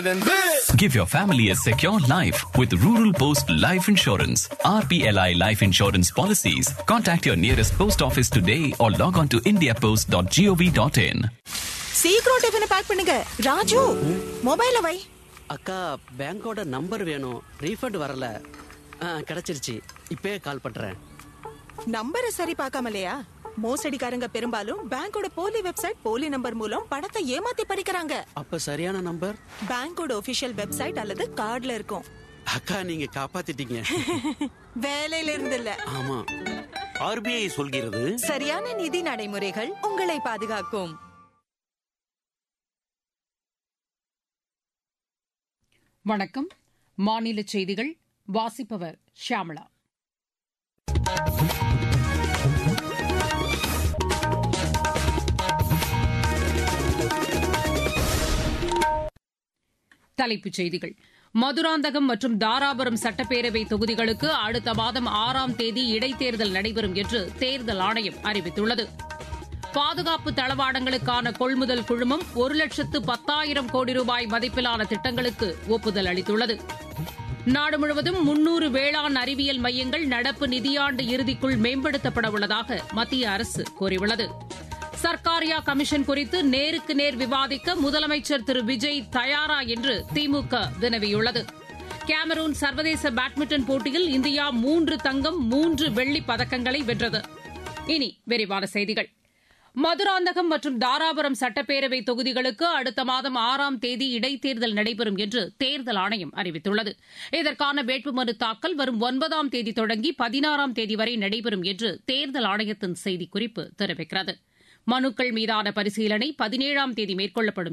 Give your family a secure life with Rural Post Life Insurance. RPLI Life Insurance policies. Contact your nearest post office today or log on to indiapost.gov.in. சீக்கிரம் டிஃபனை back பண்ணுங்க ராஜு மொபைல வை அக்கா பேங்கோட number வேணும் refund வரல ஆ, கிடைச்சிருச்சு இப்பவே கால் பண்றேன் நம்பரை சரி பார்க்காமலையா மோசடிக்காரங்க பெரும்பாலும் பேங்கோட போலி வெப்சைட் போலி நம்பர் மூலம் பணத்தை ஏமாத்தி பறிக்கிறாங்க அப்ப சரியான நம்பர் பேங்கோட ஒபிஷியல் வெப்சைட் அல்லது கார்டுல இருக்கும் அக்கா நீங்க காப்பாத்திட்டீங்க வேலையில இருந்து இல்ல ஆமா ஆர்பிஐ சொல்கிறது சரியான நிதி நடைமுறைகள் உங்களை பாதுகாக்கும் வணக்கம் மாநில செய்திகள் வாசிப்பவர் ஷியாமளா தலைப்புச் செய்திகள் மதுராந்தகம் மற்றும் தாராபுரம் சட்டப்பேரவை தொகுதிகளுக்கு அடுத்த மாதம் ஆறாம் தேதி இடைத்தேர்தல் நடைபெறும் என்று தேர்தல் ஆணையம் அறிவித்துள்ளது பாதுகாப்பு தளவாடங்களுக்கான கொள்முதல் குழுமம் ஒரு லட்சத்து பத்தாயிரம் கோடி ரூபாய் மதிப்பிலான திட்டங்களுக்கு ஒப்புதல் அளித்துள்ளது நாடு முழுவதும் முன்னூறு வேளாண் அறிவியல் மையங்கள் நடப்பு நிதியாண்டு இறுதிக்குள் மேம்படுத்தப்பட உள்ளதாக மத்திய அரசு கூறியுள்ளது சர்க்காரியா கமிஷன் குறித்து நேருக்கு நேர் விவாதிக்க முதலமைச்சர் திரு விஜய் தயாரா என்று திமுக வினவியுள்ளது கேமரூன் சர்வதேச பேட்மிண்டன் போட்டியில் இந்தியா மூன்று தங்கம் மூன்று வெள்ளிப் பதக்கங்களை வென்றது இனி விரிவான செய்திகள் மதுராந்தகம் மற்றும் தாராபுரம் சட்டப்பேரவை தொகுதிகளுக்கு அடுத்த மாதம் ஆறாம் தேதி இடைத்தேர்தல் நடைபெறும் என்று தேர்தல் ஆணையம் அறிவித்துள்ளது இதற்கான வேட்புமனு தாக்கல் வரும் ஒன்பதாம் தேதி தொடங்கி பதினாறாம் தேதி வரை நடைபெறும் என்று தேர்தல் ஆணையத்தின் செய்திக்குறிப்பு தெரிவிக்கிறது மனுக்கள் மீதான பரிசீலனை பதினேழாம் தேதி மேற்கொள்ளப்படும்